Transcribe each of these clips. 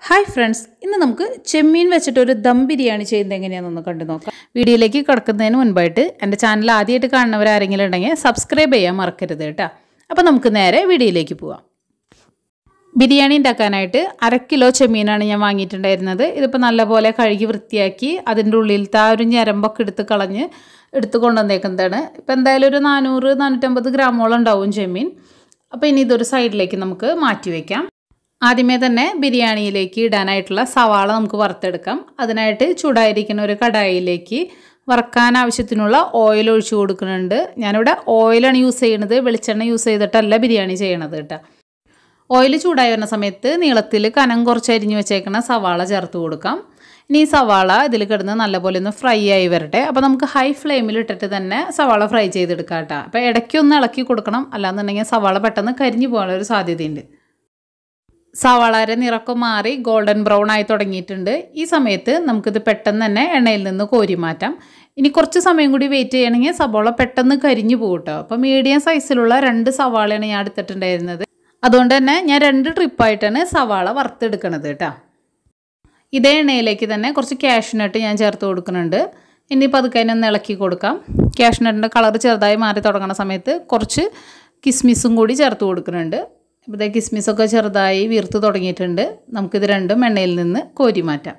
hi friends ഇന്ന് നമുക്ക് ചെമ്മീൻ വെച്ചിട്ട് ഒരു ദം ബിരിയാണി ചെയ്യുന്നത് എങ്ങനെയാണെന്നൊന്ന് കണ്ടു നോക്കാം വീഡിയോയിലേക്ക് കിടക്കുന്നതിന് മുൻപായിട്ട് എൻ്റെ ചാനൽ ആദ്യമായിട്ട് കാണുന്നവരാരെങ്കിലും ഉണ്ടെങ്കിൽ സബ്സ്ക്രൈബ് ചെയ്യാൻ മറക്കരുത് കേട്ടോ അപ്പോൾ നമുക്ക് നേരെ വീഡിയോയിലേക്ക് പോവാം ബിരിയാണി ഉണ്ടാക്കാനായിട്ട് അര കിലോ ചെമ്മീനാണ് ഞാൻ വാങ്ങിയിട്ടുണ്ടായിരുന്നത് ഇതിപ്പോൾ നല്ലപോലെ കഴുകി വൃത്തിയാക്കി അതിൻ്റെ ഉള്ളിലത്തെ ആ ഒരു ഞരമ്പൊക്കെ എടുത്ത് കളഞ്ഞ് എടുത്ത് കൊണ്ടുവന്നേക്കുന്നതാണ് ഇപ്പോൾ എന്തായാലും ഒരു നാനൂറ് നാനൂറ്റമ്പത് ഗ്രാമോളം ഉണ്ടാവും ചെമ്മീൻ അപ്പോൾ ഇനി ഇതൊരു സൈഡിലേക്ക് നമുക്ക് മാറ്റി വയ്ക്കാം ആദ്യമേ തന്നെ ബിരിയാണിയിലേക്ക് ഇടാനായിട്ടുള്ള സവാള നമുക്ക് വറുത്തെടുക്കാം അതിനായിട്ട് ചൂടായിരിക്കുന്ന ഒരു കടായിലേക്ക് വറക്കാൻ ആവശ്യത്തിനുള്ള ഓയിൽ ഒഴിച്ചു കൊടുക്കുന്നുണ്ട് ഞാനിവിടെ ഓയിലാണ് യൂസ് ചെയ്യുന്നത് വെളിച്ചെണ്ണ യൂസ് ചെയ്തിട്ടല്ല ബിരിയാണി ചെയ്യണത് കേട്ടോ ഓയിൽ ചൂടായി വരുന്ന സമയത്ത് നീളത്തിൽ കനം കുറച്ച് അരിഞ്ഞ് വെച്ചേക്കണ സവാള ചേർത്ത് കൊടുക്കാം ഇനി ഈ സവാള ഇതിൽ കിടന്ന് നല്ലപോലെ ഒന്ന് ഫ്രൈ ആയി വരട്ടെ അപ്പോൾ നമുക്ക് ഹൈ ഫ്ലെയിമിൽ ഇട്ടിട്ട് തന്നെ സവാള ഫ്രൈ ചെയ്തെടുക്കാം കേട്ടോ അപ്പോൾ ഇടയ്ക്കൊന്ന് ഇളക്കി കൊടുക്കണം അല്ലാന്നുണ്ടെങ്കിൽ സവാള പെട്ടെന്ന് കരിഞ്ഞു പോകാനുള്ള ഒരു സാധ്യതയുണ്ട് സവാളയുടെ നിറക്കം മാറി ഗോൾഡൻ ബ്രൗൺ ആയി തുടങ്ങിയിട്ടുണ്ട് ഈ സമയത്ത് നമുക്കിത് പെട്ടെന്ന് തന്നെ എണ്ണയിൽ നിന്ന് കോരി മാറ്റാം ഇനി കുറച്ച് സമയം കൂടി വെയിറ്റ് ചെയ്യണമെങ്കിൽ സവാള പെട്ടെന്ന് കരിഞ്ഞു പോകും കേട്ടോ അപ്പോൾ മീഡിയം സൈസിലുള്ള രണ്ട് സവാളയാണ് ഞാൻ എടുത്തിട്ടുണ്ടായിരുന്നത് അതുകൊണ്ട് തന്നെ ഞാൻ രണ്ട് ട്രിപ്പായിട്ടാണ് സവാള വറുത്തെടുക്കണത് കേട്ടോ ഇതേ എണ്ണയിലേക്ക് തന്നെ കുറച്ച് കാഷ്നട്ട് ഞാൻ ചേർത്ത് കൊടുക്കുന്നുണ്ട് ഇനിയിപ്പോൾ അത് കഴിഞ്ഞൊന്ന് ഇളക്കി കൊടുക്കാം കാഷ്നട്ടിൻ്റെ കളർ ചെറുതായി മാറി തുടങ്ങുന്ന സമയത്ത് കുറച്ച് കിസ്മിസും കൂടി ചേർത്ത് കൊടുക്കുന്നുണ്ട് ഇപ്പോൾ കിസ്മിസൊക്കെ ചെറുതായി വീർത്ത് തുടങ്ങിയിട്ടുണ്ട് നമുക്കിത് രണ്ടും എണ്ണയിൽ നിന്ന് കോരി മാറ്റാം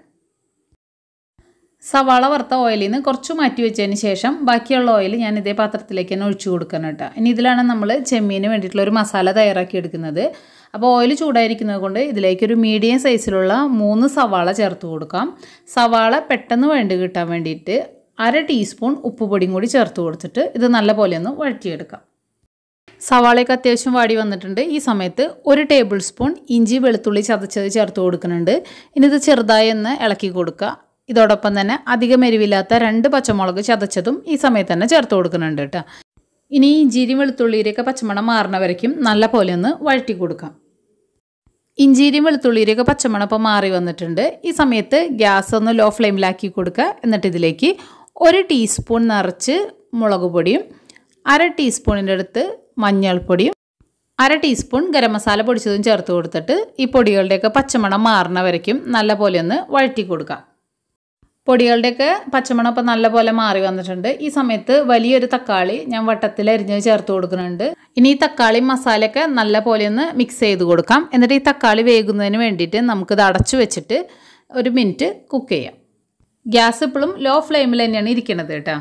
സവാള വറുത്ത ഓയിലിൽ നിന്ന് കുറച്ച് മാറ്റി വെച്ചതിന് ശേഷം ബാക്കിയുള്ള ഓയിൽ ഞാൻ ഇതേ പാത്രത്തിലേക്ക് തന്നെ ഒഴിച്ചു കൊടുക്കണം കേട്ടോ ഇനി ഇതിലാണ് നമ്മൾ ചെമ്മീന് വേണ്ടിയിട്ടുള്ള ഒരു മസാല തയ്യാറാക്കി എടുക്കുന്നത് അപ്പോൾ ഓയിൽ ചൂടായിരിക്കുന്നത് കൊണ്ട് ഇതിലേക്ക് ഒരു മീഡിയം സൈസിലുള്ള മൂന്ന് സവാള ചേർത്ത് കൊടുക്കാം സവാള പെട്ടെന്ന് വേണ്ടി കിട്ടാൻ വേണ്ടിയിട്ട് അര ടീസ്പൂൺ ഉപ്പുപൊടിയും കൂടി ചേർത്ത് കൊടുത്തിട്ട് ഇത് നല്ല പോലെ ഒന്ന് വഴറ്റിയെടുക്കാം സവാളയൊക്കെ അത്യാവശ്യം വാടി വന്നിട്ടുണ്ട് ഈ സമയത്ത് ഒരു ടേബിൾ സ്പൂൺ ഇഞ്ചി വെളുത്തുള്ളി ചതച്ചത് ചേർത്ത് കൊടുക്കുന്നുണ്ട് ഇനി ഇത് ചെറുതായി ഒന്ന് ഇളക്കി കൊടുക്കുക ഇതോടൊപ്പം തന്നെ അധികം എരിവില്ലാത്ത രണ്ട് പച്ചമുളക് ചതച്ചതും ഈ സമയത്ത് തന്നെ ചേർത്ത് കൊടുക്കുന്നുണ്ട് കേട്ടോ ഇനി ഇഞ്ചിരി വെളുത്തുള്ളിയിലേക്ക് പച്ചമണം മാറണ വരയ്ക്കും നല്ല പോലെ ഒന്ന് വഴറ്റി കൊടുക്കാം ഇഞ്ചിരിയും വെളുത്തുള്ളിയിലേക്ക് പച്ചമണം ഇപ്പോൾ മാറി വന്നിട്ടുണ്ട് ഈ സമയത്ത് ഗ്യാസ് ഒന്ന് ലോ ഫ്ലെയിമിലാക്കി കൊടുക്കുക എന്നിട്ട് ഇതിലേക്ക് ഒരു ടീസ്പൂൺ നിറച്ച് മുളക് പൊടിയും അര ടീസ്പൂണിൻ്റെ അടുത്ത് മഞ്ഞൾപ്പൊടിയും അര ടീസ്പൂൺ ഗരം മസാല പൊടിച്ചതും ചേർത്ത് കൊടുത്തിട്ട് ഈ പൊടികളുടെയൊക്കെ പച്ചമണം മാറണ വരയ്ക്കും നല്ല പോലെ ഒന്ന് വഴറ്റി കൊടുക്കാം പൊടികളുടെയൊക്കെ പച്ചമണം ഇപ്പം നല്ല പോലെ മാറി വന്നിട്ടുണ്ട് ഈ സമയത്ത് വലിയൊരു തക്കാളി ഞാൻ വട്ടത്തിൽ അരിഞ്ഞ് ചേർത്ത് കൊടുക്കുന്നുണ്ട് ഇനി ഈ തക്കാളി മസാലയൊക്കെ നല്ല പോലെ ഒന്ന് മിക്സ് ചെയ്ത് കൊടുക്കാം എന്നിട്ട് ഈ തക്കാളി വേകുന്നതിന് വേണ്ടിയിട്ട് നമുക്കിത് അടച്ചു വെച്ചിട്ട് ഒരു മിനിറ്റ് കുക്ക് ചെയ്യാം ഗ്യാസ് ഇപ്പോഴും ലോ ഫ്ലെയിമിൽ തന്നെയാണ് ഇരിക്കുന്നത് കേട്ടോ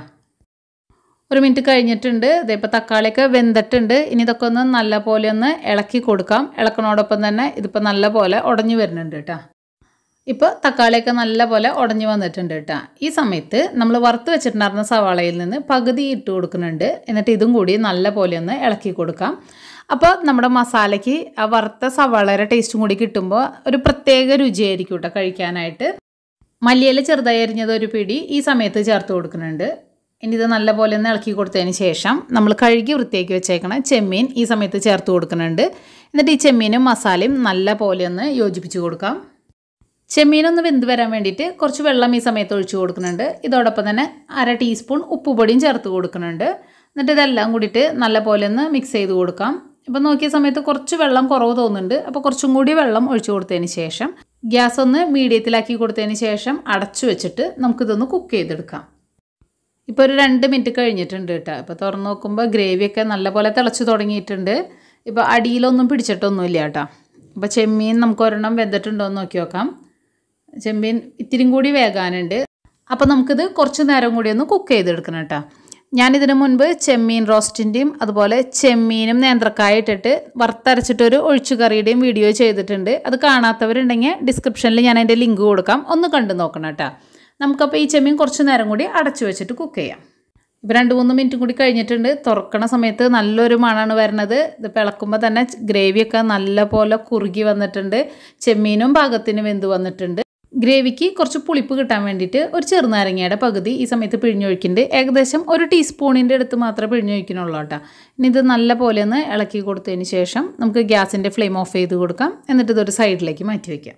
ഒരു മിനിറ്റ് കഴിഞ്ഞിട്ടുണ്ട് ഇതിപ്പോൾ തക്കാളിയൊക്കെ വെന്തിട്ടുണ്ട് ഇനി ഇതൊക്കെ ഒന്ന് നല്ല പോലെ ഒന്ന് ഇളക്കി കൊടുക്കാം ഇളക്കണോടൊപ്പം തന്നെ ഇതിപ്പോൾ നല്ല പോലെ ഉടഞ്ഞു വരുന്നുണ്ട് കേട്ടോ ഇപ്പോൾ തക്കാളിയൊക്കെ നല്ല പോലെ ഉടഞ്ഞു വന്നിട്ടുണ്ട് കേട്ടോ ഈ സമയത്ത് നമ്മൾ വറുത്ത് വെച്ചിട്ടുണ്ടായിരുന്ന സവാളയിൽ നിന്ന് പകുതി ഇട്ട് കൊടുക്കുന്നുണ്ട് എന്നിട്ട് ഇതും കൂടി നല്ല പോലെ ഒന്ന് ഇളക്കി കൊടുക്കാം അപ്പോൾ നമ്മുടെ മസാലയ്ക്ക് ആ വറുത്ത സവാളയുടെ ടേസ്റ്റും കൂടി കിട്ടുമ്പോൾ ഒരു പ്രത്യേക രുചിയായിരിക്കും കേട്ടോ കഴിക്കാനായിട്ട് മല്ലിയില ചെറുതായി അരിഞ്ഞത് ഒരു പിടി ഈ സമയത്ത് ചേർത്ത് കൊടുക്കുന്നുണ്ട് ഇനി ഇത് നല്ലപോലെ ഒന്ന് ഇളക്കി കൊടുത്തതിന് ശേഷം നമ്മൾ കഴുകി വൃത്തിയാക്കി വെച്ചേക്കണ ചെമ്മീൻ ഈ സമയത്ത് ചേർത്ത് കൊടുക്കുന്നുണ്ട് എന്നിട്ട് ഈ ചെമ്മീനും മസാലയും നല്ല പോലെ ഒന്ന് യോജിപ്പിച്ച് കൊടുക്കാം ചെമ്മീനൊന്ന് വെന്ത് വരാൻ വേണ്ടിയിട്ട് കുറച്ച് വെള്ളം ഈ സമയത്ത് ഒഴിച്ചു കൊടുക്കുന്നുണ്ട് ഇതോടൊപ്പം തന്നെ അര ടീസ്പൂൺ ഉപ്പുപൊടിയും ചേർത്ത് കൊടുക്കുന്നുണ്ട് എന്നിട്ട് ഇതെല്ലാം കൂടിയിട്ട് നല്ല പോലെ ഒന്ന് മിക്സ് ചെയ്ത് കൊടുക്കാം ഇപ്പം നോക്കിയ സമയത്ത് കുറച്ച് വെള്ളം കുറവ് തോന്നുന്നുണ്ട് അപ്പോൾ കുറച്ചും കൂടി വെള്ളം ഒഴിച്ചു കൊടുത്തതിന് ശേഷം ഗ്യാസ് ഒന്ന് മീഡിയത്തിലാക്കി കൊടുത്തതിന് ശേഷം അടച്ചു വെച്ചിട്ട് നമുക്കിതൊന്ന് കുക്ക് ചെയ്തെടുക്കാം ഇപ്പോൾ ഒരു രണ്ട് മിനിറ്റ് കഴിഞ്ഞിട്ടുണ്ട് കേട്ടോ ഇപ്പോൾ തുറന്ന് നോക്കുമ്പോൾ ഗ്രേവിയൊക്കെ നല്ലപോലെ തിളച്ച് തുടങ്ങിയിട്ടുണ്ട് ഇപ്പോൾ അടിയിലൊന്നും പിടിച്ചിട്ടൊന്നുമില്ല കേട്ടോ അപ്പോൾ ചെമ്മീൻ നമുക്ക് ഒരെണ്ണം വെന്തിട്ടുണ്ടോ എന്ന് നോക്കി നോക്കാം ചെമ്മീൻ ഇത്തിരി കൂടി വേകാനുണ്ട് അപ്പോൾ നമുക്കിത് കുറച്ച് നേരം കൂടി ഒന്ന് കുക്ക് ചെയ്തെടുക്കണം കേട്ടോ ഞാനിതിന് മുൻപ് ചെമ്മീൻ റോസ്റ്റിൻ്റെയും അതുപോലെ ചെമ്മീനും നേന്ത്രക്കായ ഇട്ടിട്ട് വറുത്തരച്ചിട്ടൊരു ഒഴിച്ചുകറിയുടെയും വീഡിയോ ചെയ്തിട്ടുണ്ട് അത് കാണാത്തവരുണ്ടെങ്കിൽ ഡിസ്ക്രിപ്ഷനിൽ ഞാൻ അതിൻ്റെ ലിങ്ക് കൊടുക്കാം ഒന്ന് കണ്ടു നോക്കണം കേട്ടോ നമുക്കപ്പോൾ ഈ ചെമ്മീൻ കുറച്ച് നേരം കൂടി അടച്ചു വെച്ചിട്ട് കുക്ക് ചെയ്യാം ഇപ്പോൾ രണ്ട് മൂന്ന് മിനിറ്റ് കൂടി കഴിഞ്ഞിട്ടുണ്ട് തുറക്കണ സമയത്ത് നല്ലൊരു മണമാണ് വരുന്നത് ഇത് പിളക്കുമ്പോൾ തന്നെ ഗ്രേവിയൊക്കെ നല്ല പോലെ കുറുകി വന്നിട്ടുണ്ട് ചെമ്മീനും പാകത്തിന് വെന്ത് വന്നിട്ടുണ്ട് ഗ്രേവിക്ക് കുറച്ച് പുളിപ്പ് കിട്ടാൻ വേണ്ടിയിട്ട് ഒരു ചെറുനാരങ്ങയുടെ പകുതി ഈ സമയത്ത് പിഴിഞ്ഞൊഴിക്കുന്നുണ്ട് ഏകദേശം ഒരു ടീസ്പൂണിൻ്റെ അടുത്ത് മാത്രമേ പിഴിഞ്ഞൊഴിക്കുന്നുള്ളൂ കേട്ടോ ഇനി ഇത് നല്ല പോലെ ഒന്ന് ഇളക്കി കൊടുത്തതിന് ശേഷം നമുക്ക് ഗ്യാസിൻ്റെ ഫ്ലെയിം ഓഫ് ചെയ്ത് കൊടുക്കാം എന്നിട്ട് ഇതൊരു സൈഡിലേക്ക് മാറ്റി വയ്ക്കാം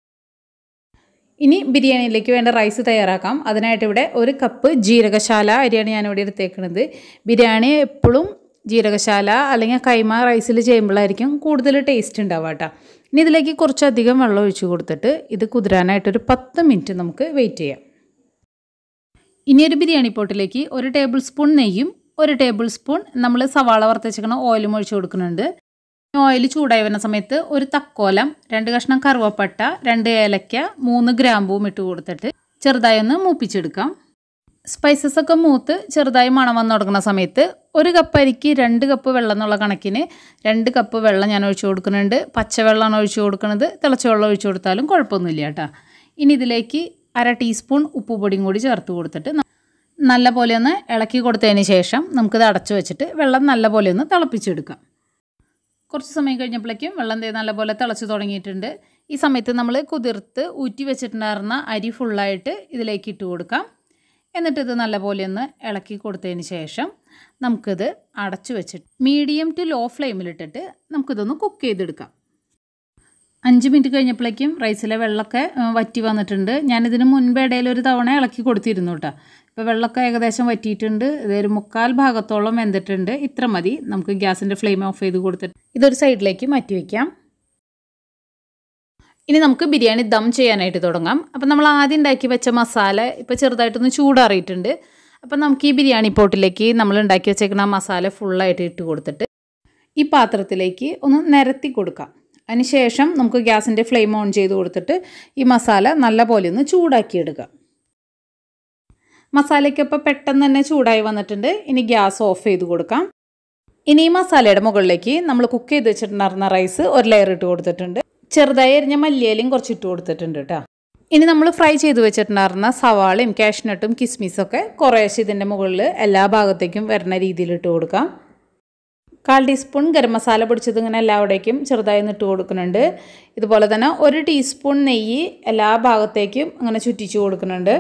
ഇനി ബിരിയാണിയിലേക്ക് വേണ്ട റൈസ് തയ്യാറാക്കാം അതിനായിട്ട് ഇവിടെ ഒരു കപ്പ് ജീരകശാല അരിയാണ് ഞാനിവിടെ എടുത്തേക്കുന്നത് ബിരിയാണി എപ്പോഴും ജീരകശാല അല്ലെങ്കിൽ കൈമ റൈസിൽ ചെയ്യുമ്പോഴായിരിക്കും കൂടുതൽ ടേസ്റ്റ് ഉണ്ടാവുക കേട്ടോ ഇനി ഇതിലേക്ക് കുറച്ചധികം വെള്ളം ഒഴിച്ച് കൊടുത്തിട്ട് ഇത് കുതിരാനായിട്ടൊരു പത്ത് മിനിറ്റ് നമുക്ക് വെയിറ്റ് ചെയ്യാം ഇനി ഒരു ബിരിയാണി പോട്ടിലേക്ക് ഒരു ടേബിൾ സ്പൂൺ നെയ്യും ഒരു ടേബിൾ സ്പൂൺ നമ്മൾ സവാള വറുത്തച്ചിരിക്കണ ഓയിലും ഒഴിച്ച് കൊടുക്കുന്നുണ്ട് ഓയിൽ ചൂടായി വരുന്ന സമയത്ത് ഒരു തക്കോലം രണ്ട് കഷ്ണം കറുവപ്പട്ട രണ്ട് ഏലക്ക മൂന്ന് ഗ്രാമ്പൂവും ഇട്ട് കൊടുത്തിട്ട് ചെറുതായി ഒന്ന് മൂപ്പിച്ചെടുക്കാം സ്പൈസസ് ഒക്കെ മൂത്ത് ചെറുതായി മണം വന്നു തുടങ്ങുന്ന സമയത്ത് ഒരു കപ്പ് അരിക്ക് രണ്ട് കപ്പ് വെള്ളം എന്നുള്ള കണക്കിന് രണ്ട് കപ്പ് വെള്ളം ഞാൻ ഒഴിച്ചു കൊടുക്കുന്നുണ്ട് പച്ചവെള്ളമാണ് ഒഴിച്ചു കൊടുക്കുന്നത് തിളച്ച വെള്ളം ഒഴിച്ചു കൊടുത്താലും കുഴപ്പമൊന്നുമില്ല കേട്ടോ ഇനി ഇതിലേക്ക് അര ടീസ്പൂൺ ഉപ്പുപൊടിയും കൂടി ചേർത്ത് കൊടുത്തിട്ട് നല്ല പോലെ ഒന്ന് ഇളക്കി കൊടുത്തതിന് ശേഷം നമുക്കിത് അടച്ചു വെച്ചിട്ട് വെള്ളം നല്ല പോലെ ഒന്ന് തിളപ്പിച്ചെടുക്കാം കുറച്ച് സമയം കഴിഞ്ഞപ്പോഴേക്കും വെള്ളം തേ നല്ലപോലെ തിളച്ച് തുടങ്ങിയിട്ടുണ്ട് ഈ സമയത്ത് നമ്മൾ കുതിർത്ത് ഊറ്റി വെച്ചിട്ടുണ്ടായിരുന്ന അരി ഫുള്ളായിട്ട് ഇതിലേക്ക് ഇട്ട് കൊടുക്കാം എന്നിട്ട് ഇത് നല്ലപോലെ ഒന്ന് ഇളക്കി കൊടുത്തതിന് ശേഷം നമുക്കിത് അടച്ചു വെച്ചിട്ട് മീഡിയം ടു ലോ ഫ്ലെയിമിലിട്ടിട്ട് നമുക്കിതൊന്ന് കുക്ക് ചെയ്തെടുക്കാം അഞ്ച് മിനിറ്റ് കഴിഞ്ഞപ്പോഴേക്കും റൈസിലെ വെള്ളമൊക്കെ വറ്റി വന്നിട്ടുണ്ട് ഞാനിതിന് മുൻപ് ഇടയിൽ ഒരു തവണ ഇളക്കി കൊടുത്തിരുന്നു കേട്ടോ ഇപ്പോൾ വെള്ളമൊക്കെ ഏകദേശം വറ്റിയിട്ടുണ്ട് ഇതൊരു മുക്കാൽ ഭാഗത്തോളം വെന്തിട്ടുണ്ട് ഇത്ര മതി നമുക്ക് ഗ്യാസിൻ്റെ ഫ്ലെയിം ഓഫ് ചെയ്ത് കൊടുത്തിട്ട് ഇതൊരു സൈഡിലേക്ക് മാറ്റി വയ്ക്കാം ഇനി നമുക്ക് ബിരിയാണി ദം ചെയ്യാനായിട്ട് തുടങ്ങാം അപ്പം നമ്മൾ ആദ്യം ഉണ്ടാക്കി വെച്ച മസാല ഇപ്പോൾ ചെറുതായിട്ടൊന്ന് ചൂടാറിയിട്ടുണ്ട് അപ്പം നമുക്ക് ഈ ബിരിയാണി പോട്ടിലേക്ക് നമ്മൾ ഉണ്ടാക്കി വെച്ചേക്കുന്ന മസാല ഫുള്ളായിട്ട് ഇട്ട് കൊടുത്തിട്ട് ഈ പാത്രത്തിലേക്ക് ഒന്ന് നിരത്തി കൊടുക്കാം അതിനുശേഷം നമുക്ക് ഗ്യാസിൻ്റെ ഫ്ലെയിം ഓൺ ചെയ്ത് കൊടുത്തിട്ട് ഈ മസാല നല്ല പോലെ ഒന്ന് ചൂടാക്കിയെടുക്കാം മസാലയ്ക്കൊപ്പം പെട്ടെന്ന് തന്നെ ചൂടായി വന്നിട്ടുണ്ട് ഇനി ഗ്യാസ് ഓഫ് ചെയ്ത് കൊടുക്കാം ഇനി ഈ മസാലയുടെ മുകളിലേക്ക് നമ്മൾ കുക്ക് ചെയ്ത് വെച്ചിട്ടുണ്ടായിരുന്ന റൈസ് ഒരു ലെയർ ഇട്ട് കൊടുത്തിട്ടുണ്ട് ചെറുതായി എരിഞ്ഞ മല്ലിയിലും കുറച്ച് ഇട്ട് കൊടുത്തിട്ടുണ്ട് കേട്ടോ ഇനി നമ്മൾ ഫ്രൈ ചെയ്ത് വെച്ചിട്ടുണ്ടായിരുന്ന സവാളയും കാഷ്നട്ടും കിസ്മിസൊക്കെ കുറേശ്ശെ ഇതിൻ്റെ മുകളിൽ എല്ലാ ഭാഗത്തേക്കും വരുന്ന രീതിയിൽ ഇട്ട് കൊടുക്കാം കാൽ ടീസ്പൂൺ ഗരം മസാല പൊടിച്ചത് ഇങ്ങനെ എല്ലാവിടേക്കും ചെറുതായി ഇട്ട് കൊടുക്കുന്നുണ്ട് ഇതുപോലെ തന്നെ ഒരു ടീസ്പൂൺ നെയ്യ് എല്ലാ ഭാഗത്തേക്കും അങ്ങനെ ചുറ്റിച്ച് കൊടുക്കുന്നുണ്ട്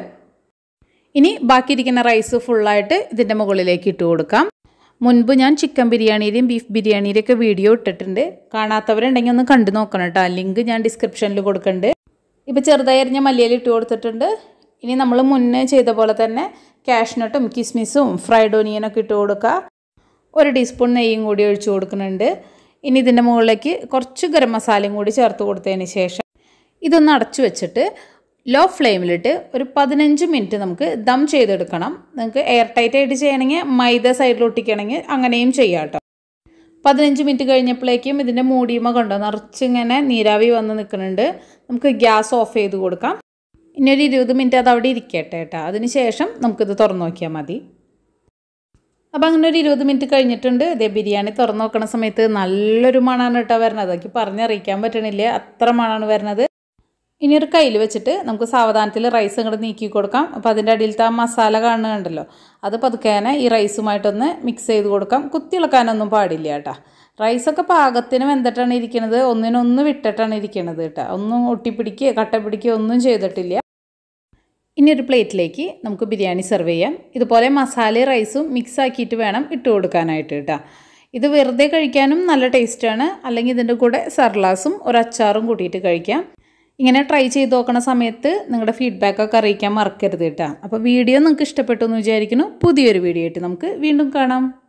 ഇനി ബാക്കിയിരിക്കുന്ന റൈസ് ഫുള്ളായിട്ട് ഇതിൻ്റെ മുകളിലേക്ക് ഇട്ട് കൊടുക്കാം മുൻപ് ഞാൻ ചിക്കൻ ബിരിയാണിയുടെയും ബീഫ് ബിരിയാണിയുടെയും ഒക്കെ വീഡിയോ ഇട്ടിട്ടുണ്ട് കാണാത്തവരുണ്ടെങ്കിൽ ഒന്ന് കണ്ടു നോക്കണം കേട്ടോ ലിങ്ക് ഞാൻ ഡിസ്ക്രിപ്ഷനിൽ കൊടുക്കുന്നുണ്ട് ഇപ്പോൾ ചെറുതായി അരിഞ്ഞ മല്ലിയിൽ ഇട്ട് കൊടുത്തിട്ടുണ്ട് ഇനി നമ്മൾ മുന്നേ ചെയ്ത പോലെ തന്നെ കാഷ്നട്ടും കിസ്മിസും ഫ്രൈഡ് ഓനിയനൊക്കെ ഇട്ട് കൊടുക്കുക ഒരു ടീസ്പൂൺ നെയ്യും കൂടി ഒഴിച്ചു കൊടുക്കുന്നുണ്ട് ഇനി ഇതിൻ്റെ മുകളിലേക്ക് കുറച്ച് ഗരം മസാലയും കൂടി ചേർത്ത് കൊടുത്തതിന് ശേഷം ഇതൊന്ന് അടച്ചു വെച്ചിട്ട് ലോ ഫ്ലെയിമിലിട്ട് ഒരു പതിനഞ്ച് മിനിറ്റ് നമുക്ക് ദം ചെയ്തെടുക്കണം നിങ്ങൾക്ക് എയർ ടൈറ്റ് ആയിട്ട് ചെയ്യണമെങ്കിൽ മൈദ സൈഡിൽ ഒട്ടിക്കണമെങ്കിൽ അങ്ങനെയും ചെയ്യാം കേട്ടോ പതിനഞ്ച് മിനിറ്റ് കഴിഞ്ഞപ്പോഴേക്കും ഇതിൻ്റെ മൂടിയുമ കണ്ടോ നിറച്ചിങ്ങനെ നീരാവി വന്ന് നിൽക്കുന്നുണ്ട് നമുക്ക് ഗ്യാസ് ഓഫ് ചെയ്ത് കൊടുക്കാം ഇനി ഒരു ഇരുപത് മിനിറ്റ് അത് അവിടെ ഇരിക്കട്ടെ കേട്ടോ അതിന് ശേഷം നമുക്കിത് തുറന്നു നോക്കിയാൽ മതി അപ്പോൾ അങ്ങനെ ഒരു ഇരുപത് മിനിറ്റ് കഴിഞ്ഞിട്ടുണ്ട് ഇതേ ബിരിയാണി തുറന്നു നോക്കുന്ന സമയത്ത് നല്ലൊരു മണമാണ് കേട്ടോ വരണത് എനിക്ക് പറഞ്ഞറിയിക്കാൻ പറ്റണില്ല അത്ര മണമാണ് വരുന്നത് ഇനി ഒരു കയ്യിൽ വെച്ചിട്ട് നമുക്ക് സാവധാനത്തിൽ റൈസ് ഇങ്ങോട്ട് നീക്കി കൊടുക്കാം അപ്പോൾ അതിൻ്റെ അടിയിലത്തെ ആ മസാല കാണുന്നുണ്ടല്ലോ അത് പതുക്കേനെ ഈ റൈസുമായിട്ടൊന്ന് മിക്സ് ചെയ്ത് കൊടുക്കാം കുത്തിയിളക്കാനൊന്നും പാടില്ല കേട്ടോ റൈസൊക്കെ പാകത്തിന് വെന്തിട്ടാണ് ഇരിക്കുന്നത് ഒന്നിനൊന്ന് വിട്ടിട്ടാണ് ഇരിക്കുന്നത് കേട്ടോ ഒന്നും ഒട്ടിപ്പിടിക്കുകയോ കട്ട പിടിക്കുകയോ ഒന്നും ചെയ്തിട്ടില്ല ഇനി ഒരു പ്ലേറ്റിലേക്ക് നമുക്ക് ബിരിയാണി സെർവ് ചെയ്യാം ഇതുപോലെ മസാലയും റൈസും മിക്സ് ആക്കിയിട്ട് വേണം ഇട്ട് കൊടുക്കാനായിട്ട് കേട്ടോ ഇത് വെറുതെ കഴിക്കാനും നല്ല ടേസ്റ്റാണ് അല്ലെങ്കിൽ ഇതിൻ്റെ കൂടെ സർലാസും ഒരു അച്ചാറും കൂട്ടിയിട്ട് കഴിക്കാം ഇങ്ങനെ ട്രൈ ചെയ്ത് നോക്കണ സമയത്ത് നിങ്ങളുടെ ഫീഡ്ബാക്കൊക്കെ അറിയിക്കാൻ മറക്കരുത് കേട്ടോ അപ്പോൾ വീഡിയോ നിങ്ങൾക്ക് ഇഷ്ടപ്പെട്ടു എന്ന് വിചാരിക്കുന്നു പുതിയൊരു വീഡിയോ ആയിട്ട് നമുക്ക് വീണ്ടും കാണാം